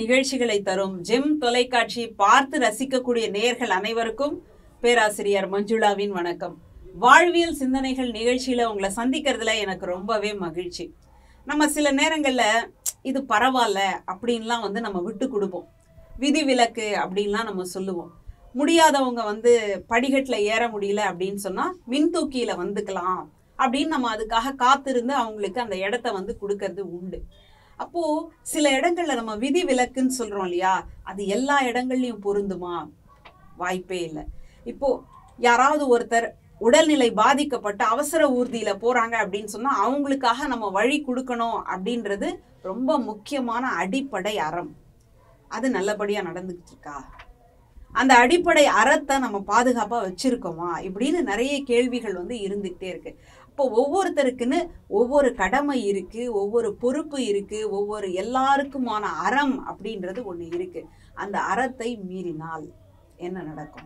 நிகழ்ச்சிகளை தரும் ஜெம் தொலைக்காட்சி பார்த்து ரசிக்கக்கூடிய நேயர்கள் அனைவருக்கும் பேராசிரியர் மஞ்சுளாவின் வணக்கம் வாழ்வியல் சிந்தனைகள் நிகழ்ச்சியில உங்களை சந்திக்கிறதுல எனக்கு ரொம்பவே மகிழ்ச்சி நம்ம சில நேரங்கள்ல இது பரவாயில்ல அப்படின்லாம் வந்து நம்ம விட்டு கொடுப்போம் விதிவிலக்கு அப்படின்லாம் நம்ம சொல்லுவோம் முடியாதவங்க வந்து படிக்கட்டில் ஏற முடியல அப்படின்னு சொன்னா மின்தூக்கியில வந்துக்கலாம் அப்படின்னு நம்ம அதுக்காக காத்திருந்து அவங்களுக்கு அந்த இடத்த வந்து கொடுக்கறது உண்டு அப்போ சில இடங்கள்ல நம்ம விதி விலக்குன்னு சொல்றோம் இல்லையா அது எல்லா இடங்கள்லயும் பொருந்துமா வாய்ப்பே இல்லை இப்போ யாராவது ஒருத்தர் உடல்நிலை பாதிக்கப்பட்டு அவசர ஊர்தியில போறாங்க அப்படின்னு சொன்னா அவங்களுக்காக நம்ம வழி கொடுக்கணும் அப்படின்றது ரொம்ப முக்கியமான அடிப்படை அறம் அது நல்லபடியா நடந்துகிட்டு இருக்கா அந்த அடிப்படை அறத்தை நம்ம பாதுகாப்பா வச்சிருக்கோமா இப்படின்னு நிறைய கேள்விகள் வந்து இருந்துகிட்டே இருக்கு அப்போ ஒவ்வொருத்தருக்குன்னு ஒவ்வொரு கடமை இருக்கு ஒவ்வொரு பொறுப்பு இருக்கு ஒவ்வொரு எல்லாருக்குமான அறம் அப்படின்றது ஒண்ணு இருக்கு அந்த அறத்தை மீறினால் என்ன நடக்கும்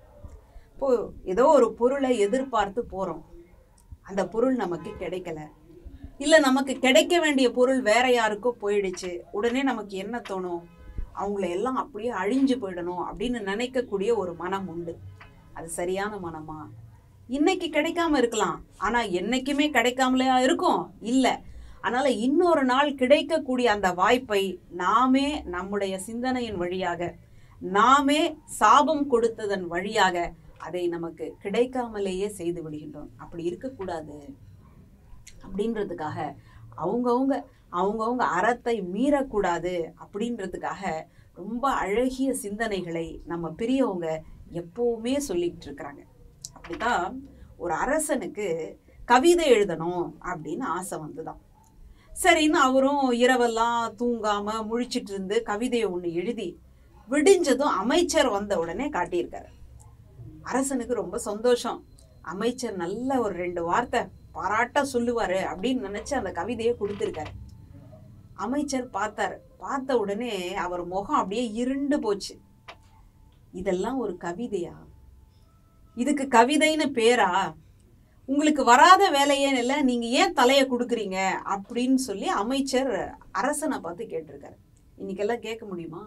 இப்போ ஏதோ ஒரு பொருளை எதிர்பார்த்து போறோம் அந்த பொருள் நமக்கு கிடைக்கல இல்ல நமக்கு கிடைக்க வேண்டிய பொருள் வேற யாருக்கோ போயிடுச்சு உடனே நமக்கு என்ன தோணும் அவங்கள எல்லாம் அப்படியே அழிஞ்சு போயிடணும் அப்படின்னு நினைக்கக்கூடிய ஒரு மனம் உண்டு அது சரியான மனமா இன்னைக்கு கிடைக்காம இருக்கலாம் ஆனா என்னைக்குமே கிடைக்காமலையா இருக்கும் இல்ல அதனால இன்னொரு நாள் கிடைக்கக்கூடிய அந்த வாய்ப்பை நாமே நம்முடைய சிந்தனையின் வழியாக நாமே சாபம் கொடுத்ததன் வழியாக அதை நமக்கு கிடைக்காமலேயே செய்து விடுகின்றோம் அப்படி இருக்கக்கூடாது அப்படின்றதுக்காக அவங்கவுங்க அவங்கவுங்க அறத்தை மீறக்கூடாது அப்படின்றதுக்காக ரொம்ப அழகிய சிந்தனைகளை நம்ம பெரியவங்க எப்பவுமே சொல்லிட்டு இருக்கிறாங்க அப்படிதான் ஒரு அரசனுக்கு கவிதை எழுதணும் அப்படின்னு ஆசை வந்துதான் சரின்னு அவரும் இரவெல்லாம் தூங்காம முழிச்சிட்டு இருந்து கவிதையை ஒன்று எழுதி விடிஞ்சதும் அமைச்சர் வந்த உடனே காட்டியிருக்காரு அரசனுக்கு ரொம்ப சந்தோஷம் அமைச்சர் நல்ல ஒரு ரெண்டு வார்த்தை பாராட்ட சொல்லுவாரு அப்படின்னு நினைச்சு அந்த கவிதையை கொடுத்துருக்காரு அமைச்சர் பார்த்தாரு பார்த்த உடனே அவர் முகம் அப்படியே இருண்டு போச்சு இதெல்லாம் ஒரு கவிதையா இதுக்கு கவிதைன்னு பேரா உங்களுக்கு வராத வேலையே இல்லை நீங்க ஏன் தலையை கொடுக்குறீங்க அப்படின்னு சொல்லி அமைச்சர் அரசனை பார்த்து கேட்டிருக்காரு இன்னைக்கெல்லாம் கேட்க முடியுமா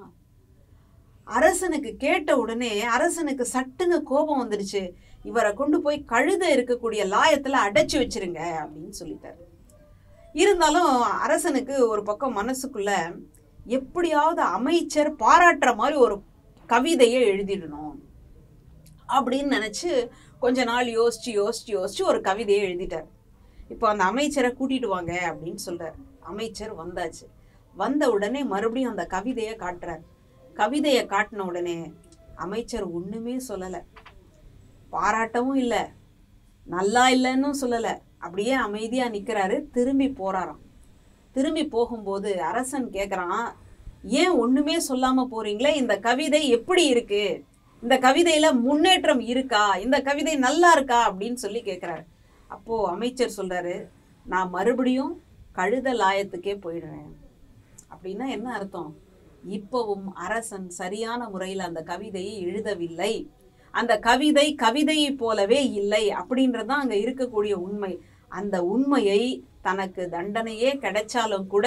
அரசனுக்கு கேட்ட உடனே அரசனுக்கு சட்டுன்னு கோபம் வந்துடுச்சு இவரை கொண்டு போய் கழுத இருக்கக்கூடிய லாயத்துல அடைச்சு வச்சிருங்க அப்படின்னு சொல்லிட்டாரு இருந்தாலும் அரசனுக்கு ஒரு பக்கம் மனசுக்குள்ள எப்படியாவது அமைச்சர் பாராட்டுற மாதிரி ஒரு கவிதையை எழுதிடணும் அப்படின்னு நினைச்சு கொஞ்ச நாள் யோசிச்சு யோசிச்சு யோசிச்சு ஒரு கவிதையை எழுதிட்டார் இப்போ அந்த அமைச்சரை கூட்டிட்டு வாங்க அப்படின்னு சொல்றாரு அமைச்சர் வந்தாச்சு வந்த உடனே மறுபடியும் அந்த கவிதையை காட்டுறார் கவிதையை காட்டின உடனே அமைச்சர் ஒண்ணுமே சொல்லலை பாராட்டவும் இல்லை நல்லா இல்லைன்னு சொல்லலை அப்படியே அமைதியா நிக்கிறாரு திரும்பி போறாராம் திரும்பி போகும்போது அரசன் கேக்குறான் ஏன் ஒண்ணுமே சொல்லாம போறீங்களே இந்த கவிதை எப்படி இருக்கு இந்த கவிதையில முன்னேற்றம் இருக்கா இந்த கவிதை நல்லா இருக்கா அப்படின்னு சொல்லி கேக்குறாரு அப்போ அமைச்சர் சொல்றாரு நான் மறுபடியும் கழுத லாயத்துக்கே போயிடுறேன் அப்படின்னா என்ன அர்த்தம் இப்பவும் அரசன் சரியான முறையில் அந்த கவிதையை எழுதவில்லை அந்த கவிதை கவிதையை போலவே இல்லை அப்படின்றதுதான் அங்க இருக்கக்கூடிய உண்மை அந்த உண்மையை தனக்கு தண்டனையே கிடைச்சாலும் கூட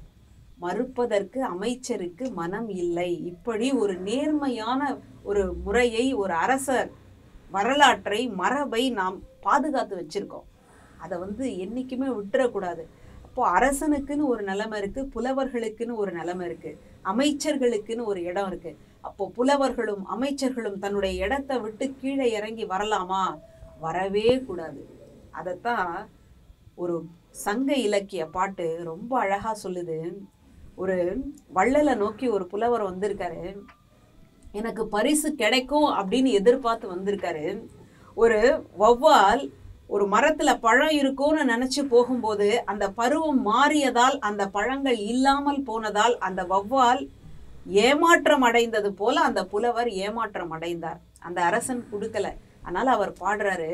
மறுப்பதற்கு அமைச்சருக்கு மனம் இல்லை இப்படி ஒரு நேர்மையான ஒரு முறையை ஒரு அரசர் வரலாற்றை மரபை நாம் பாதுகாத்து வச்சிருக்கோம் அதை வந்து என்னைக்குமே விட்டுறக்கூடாது அப்போ அரசனுக்குன்னு ஒரு நிலைமை இருக்கு புலவர்களுக்குன்னு ஒரு நிலைமை இருக்கு அமைச்சர்களுக்குன்னு ஒரு இடம் இருக்கு அப்போ புலவர்களும் அமைச்சர்களும் தன்னுடைய இடத்தை விட்டு கீழே இறங்கி வரலாமா வரவே கூடாது அதைத்தான் ஒரு சங்க இலக்கிய பாட்டு ரொம்ப அழகா சொல்லுது ஒரு வள்ளலை நோக்கி ஒரு புலவர் வந்திருக்காரு எனக்கு பரிசு கிடைக்கும் அப்படின்னு எதிர்பார்த்து வந்திருக்காரு ஒரு வௌவால் ஒரு மரத்துல பழம் இருக்கும்னு நினைச்சு போகும்போது அந்த பருவம் மாறியதால் அந்த பழங்கள் இல்லாமல் போனதால் அந்த வௌவால் ஏமாற்றம் அடைந்தது போல அந்த புலவர் ஏமாற்றம் அடைந்தார் அந்த அரசன் கொடுக்கல அதனால அவர் பாடுறாரு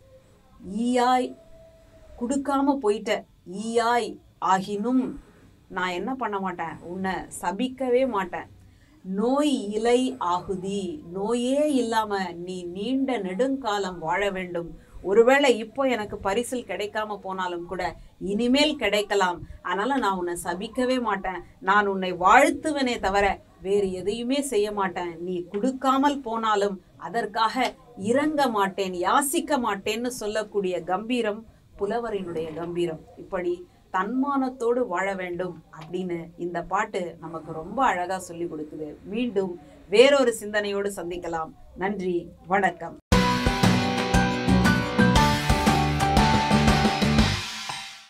ஈயாய் கொடுக்காம போயிட்ட ஈயாய் ஆகினும் நான் என்ன பண்ண மாட்டேன் உன்னை சபிக்கவே மாட்டேன் நோய் இலை ஆகுதி நோயே இல்லாம நீ நீண்ட நெடுங்காலம் வாழ வேண்டும் ஒருவேளை இப்போ எனக்கு பரிசில் கிடைக்காம போனாலும் கூட இனிமேல் கிடைக்கலாம் அதனால நான் உன்னை சபிக்கவே மாட்டேன் நான் உன்னை வாழ்த்துவனே தவிர வேறு எதையுமே செய்ய மாட்டேன் நீ கொடுக்காமல் போனாலும் அதற்காக இறங்க மாட்டேன் யாசிக்க மாட்டேன்னு சொல்லக்கூடிய கம்பீரம் புலவரினுடைய கம்பீரம் இப்படி தன்மானத்தோடு வாழ வேண்டும் அப்படின்னு இந்த பாட்டு நமக்கு ரொம்ப அழகா சொல்லி கொடுக்குது மீண்டும் வேறொரு சிந்தனையோடு சந்திக்கலாம் நன்றி வணக்கம்